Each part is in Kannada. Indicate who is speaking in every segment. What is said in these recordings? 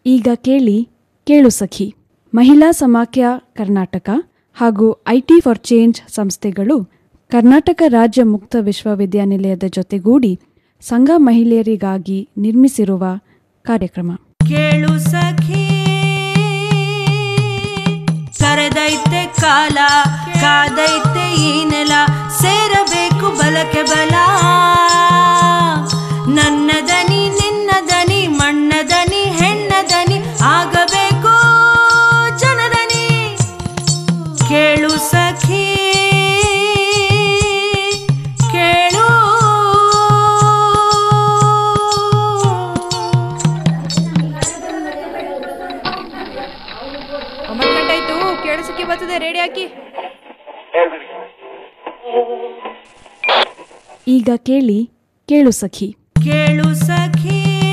Speaker 1: ಈಗ ಕೇಳಿ ಕೇಳು ಸಖಿ ಮಹಿಳಾ ಸಮಾಖ್ಯ ಕರ್ನಾಟಕ ಹಾಗೂ ಐಟಿ ಫಾರ್ ಚೇಂಜ್ ಸಂಸ್ಥೆಗಳು ಕರ್ನಾಟಕ ರಾಜ್ಯ ಮುಕ್ತ ವಿಶ್ವವಿದ್ಯಾನಿಲಯದ ಜೊತೆಗೂಡಿ ಸಂಘ ಮಹಿಳೆಯರಿಗಾಗಿ ನಿರ್ಮಿಸಿರುವ ಕಾರ್ಯಕ್ರಮ
Speaker 2: ಕೇಳು ಸಖಿ ಕರೆದೈತೆ ಕಾಲ ಕಾದೈತೆ ಈ ನೆಲ ಸೇರಬೇಕು ಬಲಕೆ ಬಲ ನನ್ನ ದನಿ ನಿನ್ನ ದನಿ ಮಣ್ಣ ದನಿ ಹೆಣ್ಣ ದನಿ ಆಗಬೇಕು ಜನದನಿ ಕೇಳು ಸಖಿ ಕೇಳು
Speaker 3: ಒಂಬತ್ತು ಗಂಟೆ ಆಯ್ತು ಕೇಳಿಸಕ್ಕೆ ಬರ್ತದೆ ರೇಡಿ ಹಾಕಿ
Speaker 1: ಈಗ ಕೇಳಿ ಕೇಳು ಸಖಿ
Speaker 2: ಕೇಳು ಸಖಿ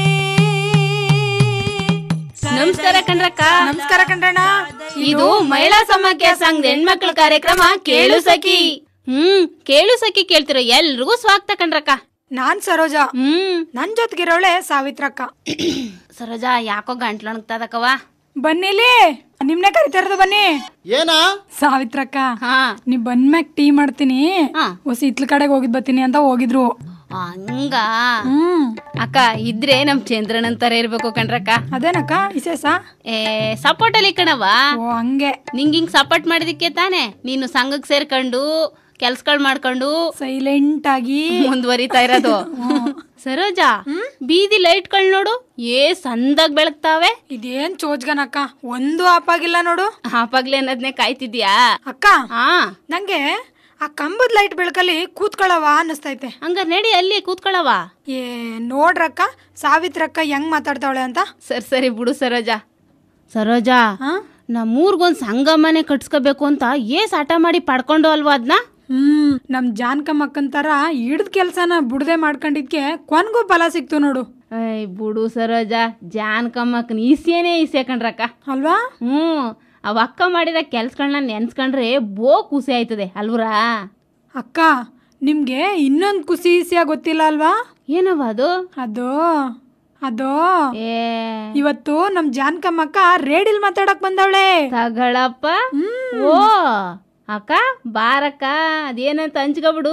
Speaker 4: ನಮಸ್ಕಾರ ಕಣ್ರಕ್ಕ
Speaker 3: ನಮಸ್ಕಾರ ಕಂಡ್ರಣ್ಣ
Speaker 4: ಇದು ಮಹಿಳಾ ಸಮಾಖ್ಯ ಸಂಘದ ಹೆಣ್ಮಕ್ಳ ಕಾರ್ಯಕ್ರಮ ಕೇಳು ಸಖಿ ಹ್ಮ್ ಕೇಳು ಸಖಿ ಕೇಳ್ತಿರೋ ಎಲ್ರಿಗೂ ಸ್ವಾಗತ ಕಣ್ರಕ್ಕ
Speaker 3: ನಾನ್ ಸರೋಜಾ
Speaker 4: ಹ್ಮ್
Speaker 3: ನನ್ ಜೊತೆಗಿರೋಳೆ ಸಾವಿತ್ರಕ್ಕ
Speaker 4: ಸರೋಜಾ ಯಾಕೋ ಗಂಟ್ಲೊಣಗ್ತದಕ್ಕವ
Speaker 3: ಬನ್ನಿಲಿ ನಿಮ್ನೆ ಕರಿತಾರದು ಬನ್ನಿ
Speaker 5: ಏನಾ
Speaker 3: ಸಾವಿತ್ರಕ್ಕ
Speaker 4: ಹಾ
Speaker 3: ನೀ ಬಂದ್ಮ್ಯಾಕ್ ಟೀ ಮಾಡ್ತೀನಿ
Speaker 4: ಹಾ.
Speaker 3: ಹೊಸ ಇತ್ಲ ಕಡೆಗೆ ಹೋಗಿದ್ ಬರ್ತೀನಿ ಅಂತ ಹೋಗಿದ್ರು
Speaker 4: ಹಂಗ
Speaker 3: ಹ್ಮ್
Speaker 4: ಅಕ್ಕ ಇದ್ರೆ ನಮ್ ಚಂದ್ರನಂತರ ಇರ್ಬೇಕು ಕಣ್ರಕ್ಕ
Speaker 3: ಅದೇನಕ್ಕ ವಿಶೇಷ
Speaker 4: ಏ ಸಪೋರ್ಟ್ ಅಲ್ಲಿ ಕಣವ
Speaker 3: ಓ ಹಂಗೆ
Speaker 4: ನಿಂಗ್ ಹಿಂಗ್ ಸಪೋರ್ಟ್ ಮಾಡಿದಕ್ಕೆ ತಾನೆ ನೀನು ಸಂಘಕ್ ಸೇರ್ಕೊಂಡು ಕೆಲ್ಸಗಳ್ ಮಾಡ್ಕೊಂಡು
Speaker 3: ಸೈಲೆಂಟ್ ಆಗಿ
Speaker 4: ಮುಂದುವರಿತಾ ಇರೋದು ಸರೋಜಾ ಬೀದಿ ಲೈಟ್ಗಳ್ ನೋಡು ಏ ಸಂದಾಗ ಬೆಳಗ್ತಾವೆ
Speaker 3: ಇದೇನ್ ಚೋಜ್ಗನಕ್ಕ ಒಂದು ಆಪಾಗಿಲ್ಲ ನೋಡು
Speaker 4: ಆಪಾಗ್ಲೇ ಅನ್ನೋದ್ನೇ ಕಾಯ್ತಿದ್ಯಾ
Speaker 3: ಅಕ್ಕ
Speaker 4: ಹಾ
Speaker 3: ನಂಗೆ ಆ ಕಂಬದ ಲೈಟ್ ಬೆಳಕಲ್ಲಿ ಕೂತ್ಕೊಳ್ಳವ ಅನ್ನಿಸ್ತೈತೆ
Speaker 4: ಹಂಗ ನಡಿ ಅಲ್ಲಿ ಕೂತ್ಕೊಳ್ಳವ
Speaker 3: ಏ ನೋಡ್ರಕ್ಕ ಸಾವಿತ್ರಕ್ಕ ಹೆಂಗ್ ಮಾತಾಡ್ತಾವಳೆ ಅಂತ
Speaker 4: ಸರಿ ಸರಿ ಬಿಡು ಸರೋಜಾ ಸರೋಜಾ
Speaker 3: ಹಾ
Speaker 4: ನಮ್ಮೂರ್ಗೊಂದ್ ಸಂಘ ಮನೆ ಕಟ್ಸ್ಕೋಬೇಕು ಅಂತ ಏಸ್ ಆಟ ಮಾಡಿ ಪಡ್ಕೊಂಡು ಅಲ್ವಾ ಅದ್ನ
Speaker 3: ಹ್ಮ್ ನಮ್ ಜಾನ್ಕಮ್ಮಕ್ಕನ್ ತರ ಹಿಡ್ದ ಕೆಲ್ಸನ ಬುಡ್ದೆ ಮಾಡ್ಕೊಂಡಿದ್ಕೆ ಕೊನ್ಗೂ ಫಲ ಸಿಕ್ತು ನೋಡು
Speaker 4: ಐ ಬಿಡು ಸರೋಜಾ ಜಾನ್ ಕಮ್ಮಕ್ಕನ್ ಈಸೇನೆ ಈಸೆ ಕಣ್ರಕ್ಕ
Speaker 3: ಅಲ್ವಾ
Speaker 4: ಹ್ಮ್ ಅವ್ ಅಕ್ಕ ಮಾಡಿದ ಕೆಲ್ಸಗಳನ್ನ ನೆನ್ಸ್ಕೊಂಡ್ರೆ ಬೋ ಖುಷಿ ಆಯ್ತದೆ ಅಲ್ವ್ರಾ
Speaker 3: ಅಕ್ಕ ನಿಮ್ಗೆ ಇನ್ನೊಂದ್ ಖುಷಿ ಇಸಿಯ ಗೊತ್ತಿಲ್ಲ ಅಲ್ವಾ
Speaker 4: ಏನವ ಅದು
Speaker 3: ಅದು ಅದು
Speaker 4: ಏ
Speaker 3: ಇವತ್ತು ನಮ್ ಜಾನ್ಕಮ್ಮಕ್ಕ ರೇಡಿಲ್ ಮಾತಾಡಕ್ ಬಂದವಳೆ
Speaker 4: ತಗಳಪ್ಪ ಓ ಅಕ್ಕ ಬಾರಕ್ಕ ಅದೇನಂತ ಹಂಚ್ಕೊಬಿಡು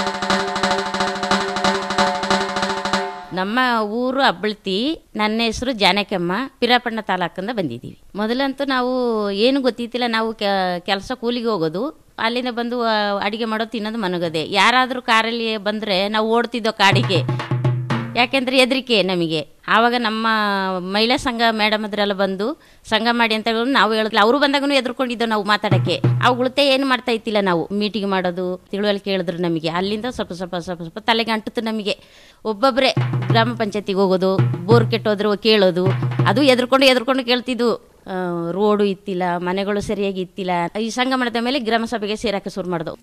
Speaker 6: ನಮ್ಮ ಊರು ಅಬ್ಬಳ್ತಿ ನನ್ನ ಹೆಸರು ಜಾನಕಮ್ಮ ಪಿರಾಪಣ್ಣ ತಾಲೂಕಿಂದ ಬಂದಿದ್ದೀವಿ ಮೊದಲಂತೂ ನಾವು ಏನು ಗೊತ್ತಿತ್ತಿಲ್ಲ ನಾವು ಕೆಲಸ ಕೂಲಿಗೆ ಹೋಗೋದು ಅಲ್ಲಿಂದ ಬಂದು ಆ, ಅಡಿಗೆ ಮಾಡೋದು ತಿನ್ನೋದು ಮನಗೋದೆ ಯಾರಾದರೂ ಕಾರಲ್ಲಿ ಬಂದರೆ ನಾವು ಓಡ್ತಿದ್ದೋ ಕಾಡಿಗೆ ಯಾಕೆಂದ್ರೆ ಹೆದರಿಕೆ ನಮಗೆ ಆವಾಗ ನಮ್ಮ ಮಹಿಳಾ ಸಂಘ ಮೇಡಮ್ ಅದ್ರೆಲ್ಲ ಬಂದು ಸಂಘ ಮಾಡಿ ಅಂತ ಹೇಳಿ ನಾವು ಹೇಳಿದ್ಲ ಅವರು ಬಂದಾಗೂ ಎದ್ರುಕೊಂಡಿದ್ದೋ ನಾವು ಮಾತಾಡೋಕ್ಕೆ ಅವುಗಳತ್ತೆ ಏನು ಮಾಡ್ತಾ ಇತ್ತಿಲ್ಲ ನಾವು ಮೀಟಿಂಗ್ ಮಾಡೋದು ತಿಳುವಳಿಕೆ ಹೇಳಿದ್ರು ನಮಗೆ ಅಲ್ಲಿಂದ ಸ್ವಲ್ಪ ಸ್ವಲ್ಪ ಸ್ವಲ್ಪ ಸ್ವಲ್ಪ ತಲೆಗೆ ಅಂಟಿತು ನಮಗೆ ಒಬ್ಬೊಬ್ಬರೇ ಗ್ರಾಮ ಪಂಚಾಯತಿಗೆ ಹೋಗೋದು ಬೋರ್ ಕೆಟ್ಟೋದ್ರು ಕೇಳೋದು ಅದು ಎದ್ರುಕೊಂಡು ಎದ್ರುಕೊಂಡು ಕೇಳ್ತಿದ್ವು ಆ, ರೋಡು ಇತ್ತಿಲ್ಲ ಮನೆಗಳು ಸರಿಯಾಗಿ ಇತ್ತಿಲ್ಲ ಈ ಸಂಘ ಮಾಡಿದ ಮೇಲೆ ಗ್ರಾಮ ಸಭೆಗೆ ಸೇರಕ್ಕೆ ಶುರು ಮಾಡಿದವು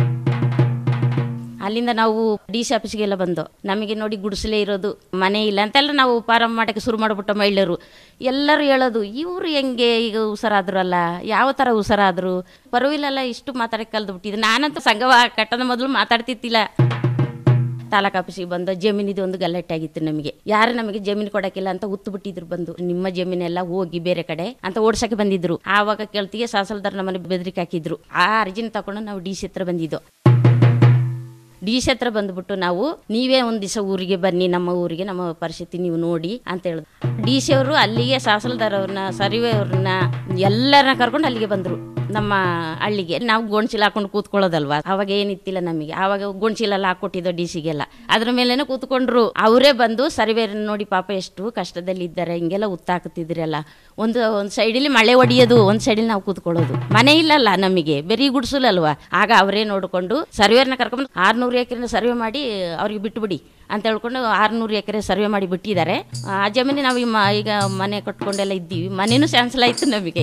Speaker 6: ಅಲ್ಲಿಂದ ನಾವು ಡಿ ಸಿ ಆಫೀಸ್ಗೆಲ್ಲ ಬಂದು ನಮಗೆ ನೋಡಿ ಗುಡಿಸಲೇ ಇರೋದು ಮನೆ ಇಲ್ಲ ಅಂತೆಲ್ಲ ನಾವು ಪ್ರಾರಂಭ ಮಾಡೋಕ್ಕೆ ಶುರು ಮಾಡಿಬಿಟ್ಟು ಮಹಿಳೆಯರು ಎಲ್ಲರೂ ಹೇಳೋದು ಇವರು ಹೆಂಗೆ ಈಗ ಹುಷಾರಾದ್ರಲ್ಲ ಯಾವ ಥರ ಹುಷಾರಾದ್ರು ಪರವಿಲ್ಲಲ್ಲ ಇಷ್ಟು ಮಾತಾಡಕ್ಕೆ ಕಲ್ದು ಬಿಟ್ಟಿದ್ದು ನಾನಂತೂ ಸಂಘವ ಕಟ್ಟದ ಮೊದಲು ಮಾತಾಡ್ತಿತ್ತಿಲ್ಲ ತಾಲೂಕು ಆಫೀಸಿಗೆ ಬಂದು ಜಮೀನಿದು ಒಂದು ಗಲಾಟೆ ಆಗಿತ್ತು ನಮಗೆ ಯಾರು ನಮಗೆ ಜಮೀನು ಕೊಡಕ್ಕಿಲ್ಲ ಅಂತ ಉತ್ತು ಬಿಟ್ಟಿದ್ರು ಬಂದು ನಿಮ್ಮ ಜಮೀನೆಲ್ಲ ಹೋಗಿ ಬೇರೆ ಕಡೆ ಅಂತ ಓಡ್ಸಕ್ಕೆ ಬಂದಿದ್ರು ಆವಾಗ ಕೇಳ್ತಿಗೆ ಸಾಸಲ್ದಾರ್ ನಮ್ಮನೆ ಬೆದರಿಕೆ ಹಾಕಿದ್ರು ಆ ಅರ್ಜಿನ ತಗೊಂಡು ನಾವು ಡಿ ಸಿ ಹತ್ರ ಬಂದಿದ್ದು ಡಿ ಸಿ ಹತ್ರ ಬಂದ್ಬಿಟ್ಟು ನಾವು ನೀವೇ ಒಂದು ದಿವಸ ಊರಿಗೆ ಬನ್ನಿ ನಮ್ಮ ಊರಿಗೆ ನಮ್ಮ ಪರಿಸ್ಥಿತಿ ನೀವು ನೋಡಿ ಅಂತ ಹೇಳಿದ್ರು ಡಿ ಸಿ ಅವರು ಅಲ್ಲಿಗೆ ಸಾಸಲ್ದಾರ್ ಅವ್ರನ್ನ ಸರ್ವೆ ಅವ್ರನ್ನ ಎಲ್ಲರನ್ನ ಕರ್ಕೊಂಡು ಅಲ್ಲಿಗೆ ಬಂದರು ನಮ್ಮ ಹಳ್ಳಿಗೆ ನಾವು ಗೋಣ್ಚೀಲ ಹಾಕೊಂಡು ಕೂತ್ಕೊಳ್ಳೋದಲ್ವಾ ಅವಾಗ ಏನಿತ್ತಿಲ್ಲ ನಮಗೆ ಆವಾಗ ಗೋಣ್ಚೀಲ ಎಲ್ಲ ಹಾಕೊಟ್ಟಿದ್ದೋ ಡಿ ಸಿಗೆಲ್ಲ ಅದ್ರ ಮೇಲೇನೆ ಕೂತ್ಕೊಂಡ್ರು ಅವರೇ ಬಂದು ಸರ್ವೆ ನೋಡಿ ಪಾಪ ಎಷ್ಟು ಕಷ್ಟದಲ್ಲಿ ಇದ್ದಾರೆ ಹಿಂಗೆಲ್ಲ ಉತ್ತಾಕ್ತಿದ್ರಲ್ಲ ಒಂದು ಒಂದು ಸೈಡಲ್ಲಿ ಮಳೆ ಹೊಡಿಯೋದು ಒಂದು ಸೈಡಲ್ಲಿ ನಾವು ಕೂತ್ಕೊಳ್ಳೋದು ಮನೆ ಇಲ್ಲಲ್ಲ ನಮಗೆ ಬರೀ ಗುಡ್ಸಲಲ್ವಾ ಆಗ ಅವರೇ ನೋಡಿಕೊಂಡು ಸರ್ವೇರ್ನ ಕರ್ಕೊಂಡು ಆರ್ನೂರು ಎಕರೆನ ಸರ್ವೆ ಮಾಡಿ ಅವ್ರಿಗೆ ಬಿಟ್ಟುಬಿಡಿ ಅಂತ ಹೇಳ್ಕೊಂಡು ಆರ್ನೂರು ಎಕರೆ ಸರ್ವೆ ಮಾಡಿ ಬಿಟ್ಟಿದ್ದಾರೆ ಆ ಜಮೀನು ನಾವು ಈ ಮ- ಈಗ ಮನೆ ಕಟ್ಕೊಂಡೆಲ್ಲ ಇದ್ದೀವಿ ಮನೇನು ಸ್ಯಾನ್ಸಲ್ ಆಯ್ತು ನಮಗೆ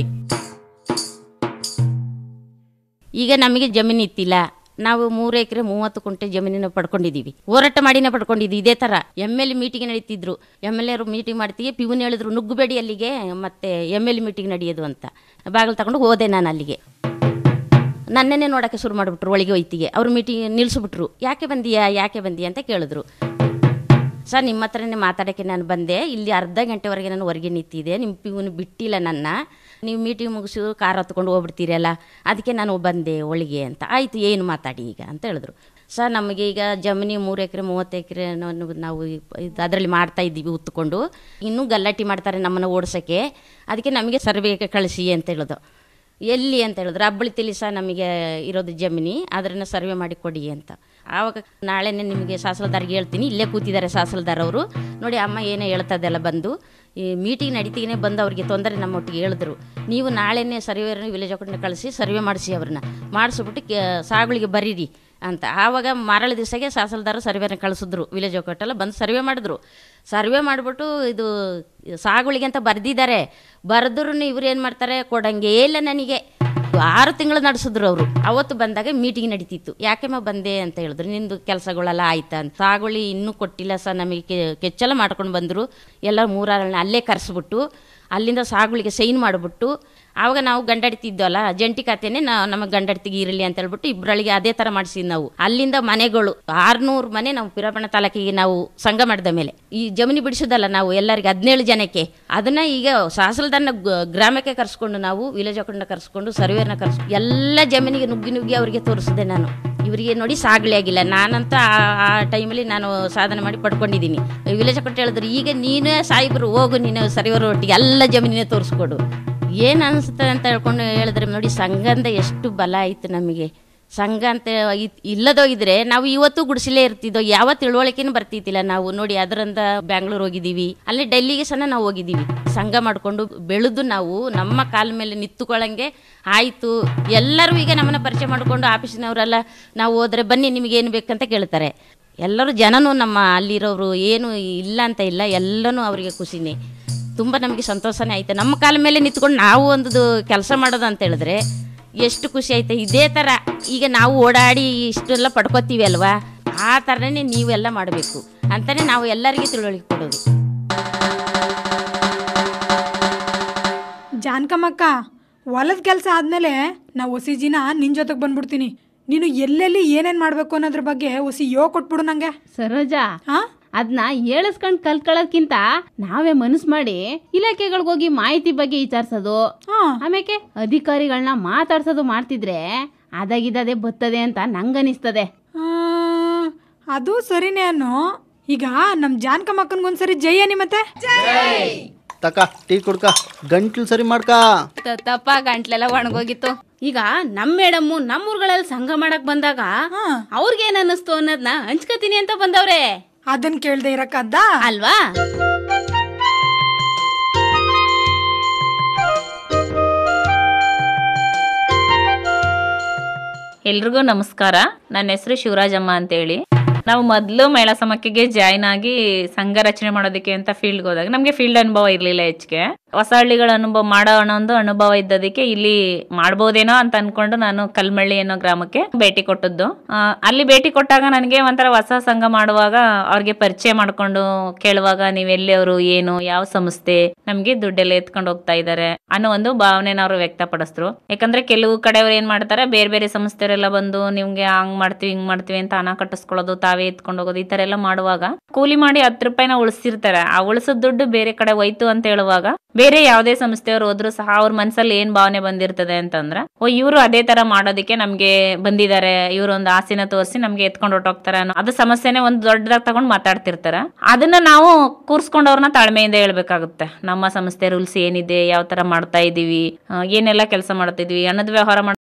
Speaker 6: ಈಗ ನಮಗೆ ಜಮೀನು ಇತ್ತಿಲ್ಲ ನಾವು ಮೂರು ಎಕರೆ ಮೂವತ್ತು ಕುಂಟೆ ಜಮೀನಿನ ಪಡ್ಕೊಂಡಿದ್ದೀವಿ ಹೋರಾಟ ಮಾಡಿನೇ ಪಡ್ಕೊಂಡಿದ್ವಿ ಇದೇ ಥರ ಎಮ್ ಎಲ್ ಮೀಟಿಂಗ್ ನಡೀತಿದ್ರು ಎಮ್ ಎಲ್ ಎರು ಮೀಟಿಂಗ್ ಮಾಡ್ತೀವಿ ಪಿವುನ್ ಹೇಳಿದ್ರು ನುಗ್ಗುಬೇಡಿ ಅಲ್ಲಿಗೆ ಮತ್ತೆ ಎಮ್ ಎಲ್ ಮೀಟಿಂಗ್ ನಡೆಯೋದು ಅಂತ ಬಾಗಿಲು ತಗೊಂಡು ಹೋದೆ ನಾನು ಅಲ್ಲಿಗೆ ನನ್ನೇ ನೋಡೋಕ್ಕೆ ಶುರು ಮಾಡಿಬಿಟ್ರು ಒಳಗೆ ಹೋಯ್ತಿಗೆ ಅವ್ರು ಮೀಟಿಂಗ್ ನಿಲ್ಲಿಸ್ಬಿಟ್ರು ಯಾಕೆ ಬಂದೀಯಾ ಯಾಕೆ ಬಂದೀಯಾ ಅಂತ ಕೇಳಿದ್ರು ಸರ್ ನಿಮ್ಮ ಹತ್ರನೇ ಮಾತಾಡೋಕ್ಕೆ ನಾನು ಬಂದೆ ಇಲ್ಲಿ ಅರ್ಧ ಗಂಟೆವರೆಗೆ ನಾನು ಹೊರಗೆ ನಿಂತಿದ್ದೆ ನಿಮ್ಮ ಪಿವನು ಬಿಟ್ಟಿಲ್ಲ ನನ್ನ ನೀವು ಮೀಟಿಂಗ್ ಮುಗಿಸಿ ಕಾರ್ ಹತ್ಕೊಂಡು ಹೋಗ್ಬಿಡ್ತೀರಲ್ಲ ಅದಕ್ಕೆ ನಾನು ಬಂದೆ ಒಳಗೆ ಅಂತ ಆಯಿತು ಏನು ಮಾತಾಡಿ ಈಗ ಅಂತ ಹೇಳಿದ್ರು ಸರ್ ನಮಗೆ ಈಗ ಜಮೀನಿ ಮೂರು ಎಕರೆ ಮೂವತ್ತು ಎಕರೆ ನಾವು ಅದರಲ್ಲಿ ಮಾಡ್ತಾ ಇದ್ದೀವಿ ಉತ್ಕೊಂಡು ಇನ್ನೂ ಗಲಾಟೆ ಮಾಡ್ತಾರೆ ನಮ್ಮನ್ನು ಓಡಿಸೋಕ್ಕೆ ಅದಕ್ಕೆ ನಮಗೆ ಸರ್ವೆಗೆ ಕಳಿಸಿ ಅಂತ ಹೇಳೋದು ಎಲ್ಲಿ ಅಂತ ಹೇಳಿದ್ರು ಅಬ್ಬಳಿ ತಿಳಿಸ ನಮಗೆ ಇರೋದು ಜಮೀನಿ ಅದನ್ನು ಸರ್ವೆ ಮಾಡಿ ಕೊಡಿ ಅಂತ ಆವಾಗ ನಾಳೆನೇ ನಿಮಗೆ ಶಾಸಲದಾರ್ಗೆ ಹೇಳ್ತೀನಿ ಇಲ್ಲೇ ಕೂತಿದ್ದಾರೆ ಶಾಸಲದಾರ್ ಅವರು ನೋಡಿ ಅಮ್ಮ ಏನೋ ಹೇಳ್ತದೆಲ್ಲ ಬಂದು ಈ ಮೀಟಿಂಗ್ ನಡೀತಿಗೆ ಬಂದು ಅವ್ರಿಗೆ ತೊಂದರೆ ನಮ್ಮ ಒಟ್ಟಿಗೆ ಹೇಳಿದ್ರು ನೀವು ನಾಳೆನೇ ಸರ್ವೇರನ್ನ ವಿಲೇಜ್ ಅಕೌಂಟ್ನ ಕಳಿಸಿ ಸರ್ವೆ ಮಾಡಿಸಿ ಅವ್ರನ್ನ ಮಾಡಿಸ್ಬಿಟ್ಟು ಕೆ ಸಾಗುಳಿಗೆ ಬರೀರಿ ಅಂತ ಆವಾಗ ಮರಳ ದಿವಸಗೆ ಶಾಸಲದಾರ ಸರ್ವೆನ ಕಳಿಸಿದ್ರು ವಿಲೇಜ್ ಒಕ್ಕಟ್ಟೆಲ್ಲ ಬಂದು ಸರ್ವೆ ಮಾಡಿದ್ರು ಸರ್ವೆ ಮಾಡಿಬಿಟ್ಟು ಇದು ಸಾಗುಳಿಗೆ ಅಂತ ಬರೆದಿದ್ದಾರೆ ಬರೆದ್ರು ಇವ್ರು ಏನು ಮಾಡ್ತಾರೆ ಕೊಡಂಗೇ ಇಲ್ಲ ನನಗೆ ಆರು ತಿಂಗಳು ನಡೆಸಿದ್ರು ಅವರು ಅವತ್ತು ಬಂದಾಗ ಮೀಟಿಂಗ್ ನಡೀತಿತ್ತು ಯಾಕೆಮ್ಮ ಬಂದೆ ಅಂತ ಹೇಳಿದ್ರು ನಿಂದು ಕೆಲಸಗಳೆಲ್ಲ ಆಯ್ತಾ ಅಂತ ಸಾಗುಳಿ ಇನ್ನೂ ಕೊಟ್ಟಿಲ್ಲ ಸರ್ ನಮಗೆ ಕೆ- ಕೆಚ್ಚಲ ಮಾಡ್ಕೊಂಡು ಬಂದರು ಎಲ್ಲ ಮೂರಾರನ್ನ ಅಲ್ಲೇ ಕರೆಸ್ಬಿಟ್ಟು ಅಲ್ಲಿಂದ ಸಾಗುಳಿಗೆ ಸೈನ್ ಮಾಡಿಬಿಟ್ಟು ಆವಾಗ ನಾವು ಗಂಡಡ್ತಿದ್ವಲ್ಲ ಜಂಟಿ ಖಾತೆನೇ ನಾ ನಮ್ಮ ಗಂಡಡ್ತಿಗೆ ಇರಲಿ ಅಂತ ಹೇಳ್ಬಿಟ್ಟು ಇಬ್ಬರಳಿಗೆ ಅದೇ ಥರ ಮಾಡಿಸಿದ್ ನಾವು ಅಲ್ಲಿಂದ ಮನೆಗಳು ಆರ್ನೂರು ಮನೆ ನಾವು ಪಿರಪಣ ತಾಲೂಕಿಗೆ ನಾವು ಸಂಘ ಮಾಡಿದ ಮೇಲೆ ಈ ಜಮೀನು ಬಿಡಿಸೋದಲ್ಲ ನಾವು ಎಲ್ಲರಿಗೆ ಹದಿನೇಳು ಜನಕ್ಕೆ ಅದನ್ನ ಈಗ ಶಾಸಲದನ್ನ ಗ್ರಾಮಕ್ಕೆ ಕರ್ಸ್ಕೊಂಡು ನಾವು ವಿಲೇಜ್ ಅಕೌಂಟ್ನ ಕರ್ಸ್ಕೊಂಡು ಸರ್ವೇರ್ನ ಕರ್ಸ್ ಎಲ್ಲ ಜಮೀನಿಗೆ ನುಗ್ಗಿ ನುಗ್ಗಿ ಅವರಿಗೆ ತೋರಿಸಿದೆ ನಾನು ಇವರಿಗೆ ನೋಡಿ ಸಾಗಲಿ ಆಗಿಲ್ಲ ನಾನಂತ ಆ- ಆ ಟೈಮಲ್ಲಿ ನಾನು ಸಾಧನೆ ಮಾಡಿ ಪಡ್ಕೊಂಡಿದ್ದೀನಿ ವಿಲೇಜ್ ಅಕೌಂಟ್ ಹೇಳಿದ್ರು ಈಗ ನೀನೇ ಸಾಯಿಬ್ರು ಹೋಗು ನೀನು ಸರಿಯವರ ಒಟ್ಟಿಗೆ ಎಲ್ಲ ಜಮೀನಿನೇ ತೋರಿಸ್ಕೊಡು ಏನು ಅನಿಸುತ್ತೆ ಅಂತ ಹೇಳ್ಕೊಂಡು ಹೇಳಿದ್ರೆ ನೋಡಿ ಸಂಘದಿಂದ ಎಷ್ಟು ಬಲ ಆಯಿತು ನಮಗೆ ಸಂಘ ಅಂತ ಇ- ಇಲ್ಲದೋಗಿದ್ರೆ ನಾವು ಇವತ್ತು ಗುಡಿಸಲೇ ಇರ್ತಿದ್ದೋ ಯಾವ ತಿಳುವಳಿಕೆನೂ ಬರ್ತಿದ್ದಿಲ್ಲ ನಾವು ನೋಡಿ ಅದರಿಂದ ಬ್ಯಾಂಗ್ಳೂರ್ ಹೋಗಿದ್ದೀವಿ ಅಲ್ಲಿ ಡೆಲ್ಲಿಗೆ ಸಹ ನಾವು ಹೋಗಿದ್ದೀವಿ ಸಂಘ ಮಾಡಿಕೊಂಡು ಬೆಳೆದು ನಾವು ನಮ್ಮ ಕಾಲ ಮೇಲೆ ನಿಂತುಕೊಳ್ಳಂಗೆ ಆಯಿತು ಎಲ್ಲರೂ ಈಗ ನಮ್ಮನ್ನ ಪರಿಚಯ ಮಾಡಿಕೊಂಡು ಆಫೀಸಿನವರೆಲ್ಲ ನಾವು ಹೋದ್ರೆ ಬನ್ನಿ ನಿಮಗೆ ಏನು ಬೇಕಂತ ಕೇಳ್ತಾರೆ ಎಲ್ಲರೂ ಜನನೂ ನಮ್ಮ ಅಲ್ಲಿರೋರು ಏನು ಇಲ್ಲ ಅಂತ ಇಲ್ಲ ಎಲ್ಲನೂ ಅವರಿಗೆ ಖುಷಿನೇ ತುಂಬ ನಮಗೆ ಸಂತೋಷನೇ ಆಯ್ತು ನಮ್ಮ ಕಾಲ ಮೇಲೆ ನಿಂತ್ಕೊಂಡು ನಾವು ಒಂದು ಕೆಲಸ ಮಾಡೋದು ಅಂತ ಹೇಳಿದ್ರೆ ಎಷ್ಟು ಖುಷಿ ಆಯ್ತು ಇದೇ ಥರ ಈಗ ನಾವು ಓಡಾಡಿ ಇಷ್ಟೆಲ್ಲ ಪಡ್ಕೋತೀವಿ ಅಲ್ವಾ ಆ ಥರನೇ ನೀವೆಲ್ಲ ಮಾಡಬೇಕು ಅಂತಲೇ ನಾವು ಎಲ್ಲರಿಗೆ ತಿಳುವಳಿಕೆ ಕೊಡೋದು
Speaker 3: ಜಾನ್ಕಮ್ಮಕ್ಕ ಹೊಲದ ಕೆಲಸ ಆದಮೇಲೆ ನಾ ಹೊಸಿ ಜಿನ ನಿನ್ನ ಜೊತೆಗೆ ಬಂದ್ಬಿಡ್ತೀನಿ ನೀನು ಎಲ್ಲೆಲ್ಲಿ ಏನೇನು ಮಾಡಬೇಕು ಅನ್ನೋದ್ರ ಬಗ್ಗೆ ಹೊಸಿ ಯೋ ಕೊಟ್ಬಿಡು ನಂಗೆ
Speaker 4: ಸರೋಜಾ
Speaker 3: ಹಾಂ
Speaker 4: ಅದನ್ನ ಹೇಳಿಸ್ಕೊಂಡ್ ಕಲ್ಕೊಳ್ಳೋದ್ಕಿಂತ ನಾವೇ ಮನಸ್ಸು ಮಾಡಿ ಇಲಾಖೆಗಳಿಗೆ ಹೋಗಿ ಮಾಹಿತಿ ಬಗ್ಗೆ ವಿಚಾರಿಸೋದು
Speaker 3: ಹಾಂ
Speaker 4: ಆಮೇಲೆ ಅಧಿಕಾರಿಗಳನ್ನ ಮಾತಾಡ್ಸೋದು ಮಾಡ್ತಿದ್ರೆ ಅದಾಗಿದ್ದದೇ ಬರ್ತದೆ ಅಂತ ನಂಗನಿಸ್ತದೆ
Speaker 3: ಅದು ಸರಿನೇ ಅನ್ನೋ ಈಗ ನಮ್ಮ ಜಾನ್ಕಮ್ಮಕ್ಕನ್ಗೊಂದ್ಸರಿ ಜೈ ಅನ್ನಿ ಮತ್ತೆ
Speaker 5: ತಕ ಟೀ ಕುಡ್ಕ ಗಂಟ್ಲು ಸರಿ ಮಾಡ್ಕ
Speaker 4: ತಪ್ಪ ಗಂಟ್ಲೆಲ್ಲ ಒಣಗೋಗಿತ್ತು ಈಗ ನಮ್ ಮೇಡಮ್ಮು ನಮ್ಮೂರ್ಗಳಲ್ಲಿ ಸಂಘ ಮಾಡಕ್ ಬಂದಾಗ ಅವ್ರಿಗೇನ್ ಅನ್ನಿಸ್ತು ಅನ್ನೋದ್ನ ಹಂಚ್ಕತೀನಿ ಅಂತ ಬಂದವ್ರೆ
Speaker 3: ಅದನ್ನ ಕೇಳ್ದೆ ಇರಕ್ಕದ್ದ
Speaker 4: ಅಲ್ವಾ
Speaker 7: ಎಲ್ರಿಗೂ ನಮಸ್ಕಾರ ನನ್ನ ಹೆಸರು ಶಿವರಾಜಮ್ಮ ಅಂತೇಳಿ ನಾವು ಮೊದಲು ಮಹಿಳಾ ಸಮಾಖ್ಯೆಗೆ ಜಾಯ್ನ್ ಆಗಿ ಸಂಘ ರಚನೆ ಮಾಡೋದಕ್ಕೆ ಅಂತ ಫೀಲ್ಡ್ಗೆ ಹೋದಾಗ ನಮಗೆ ಫೀಲ್ಡ್ ಅನುಭವ ಇರಲಿಲ್ಲ ಹೆಚ್ಚಿಗೆ ಹೊಸ ಹಳ್ಳಿಗಳ ಅನುಭವ ಮಾಡೋ ಅನ್ನೋ ಅನುಭವ ಇದ್ದದಕ್ಕೆ ಇಲ್ಲಿ ಮಾಡ್ಬೋದೇನೋ ಅಂತ ಅನ್ಕೊಂಡು ನಾನು ಕಲ್ಮಳ್ಳಿ ಅನ್ನೋ ಗ್ರಾಮಕ್ಕೆ ಭೇಟಿ ಕೊಟ್ಟದ್ದು ಆ, ಅಲ್ಲಿ ಭೇಟಿ ಕೊಟ್ಟಾಗ ನನಗೆ ಒಂಥರ ಹೊಸ ಸಂಘ ಮಾಡುವಾಗ ಅವ್ರಿಗೆ ಪರಿಚಯ ಮಾಡ್ಕೊಂಡು ಕೇಳುವಾಗ ನೀವೆಲ್ಲಿಯವರು ಏನು ಯಾವ ಸಂಸ್ಥೆ ನಮ್ಗೆ ದುಡ್ಡೆಲ್ಲ ಎತ್ಕೊಂಡು ಹೋಗ್ತಾ ಇದ್ದಾರೆ ಅನ್ನೋ ಒಂದು ಭಾವನೆನ ಅವರು ವ್ಯಕ್ತಪಡಿಸಿದ್ರು ಯಾಕಂದ್ರೆ ಕೆಲವು ಕಡೆಯವ್ರು ಏನ್ ಮಾಡ್ತಾರೆ ಬೇರೆ ಬೇರೆ ಸಂಸ್ಥೆಯವರೆಲ್ಲ ಬಂದು ನಿಮ್ಗೆ ಹಂಗ್ ಮಾಡ್ತೀವಿ ಹಿಂಗ್ ಮಾಡ್ತೀವಿ ಅಂತ ಹಣ ಕಟ್ಟಿಸ್ಕೊಳ್ಳೋದು ತಾವೇ ಎತ್ಕೊಂಡು ಹೋಗೋದು ಈ ತರ ಎಲ್ಲ ಮಾಡುವಾಗ ಕೂಲಿ ಮಾಡಿ ಹತ್ತು ರೂಪಾಯಿನ ಉಳಿಸಿರ್ತಾರೆ ಆ ಉಳಿಸೋದ್ ದುಡ್ಡು ಬೇರೆ ಕಡೆ ಹೋಯ್ತು ಅಂತ ಹೇಳುವಾಗ ಬೇರೆ ಯಾವುದೇ ಸಂಸ್ಥೆಯವರು ಹೋದ್ರು ಸಹ ಅವ್ರ ಮನ್ಸಲ್ಲಿ ಏನ್ ಭಾವನೆ ಬಂದಿರ್ತದೆ ಅಂತಂದ್ರೆ ಓ ಇವರು ಅದೇ ತರ ಮಾಡೋದಕ್ಕೆ ನಮ್ಗೆ ಬಂದಿದ್ದಾರೆ ಇವ್ರು ಒಂದು ಆಸೆನ ತೋರಿಸಿ ನಮ್ಗೆ ಎತ್ಕೊಂಡು ಹೊಟ್ಟೋಗ್ತಾರೆ ಅನ್ನೋ ಅದು ಸಮಸ್ಯೆನೆ ಒಂದು ದೊಡ್ಡದಾಗಿ ತಗೊಂಡ್ ಮಾತಾಡ್ತಿರ್ತಾರೆ ಅದನ್ನ ನಾವು ಕೂರ್ಸ್ಕೊಂಡವ್ರನ್ನ ತಾಳ್ಮೆಯಿಂದ ಹೇಳ್ಬೇಕಾಗುತ್ತೆ ನಮ್ಮ ಸಂಸ್ಥೆ ರೂಲ್ಸ್ ಏನಿದೆ ಯಾವ ತರ ಮಾಡ್ತಾ ಇದೀವಿ ಆ, ಏನೆಲ್ಲ ಕೆಲಸ ಮಾಡ್ತಿದ್ವಿ ಹಣದ ವ್ಯವಹಾರ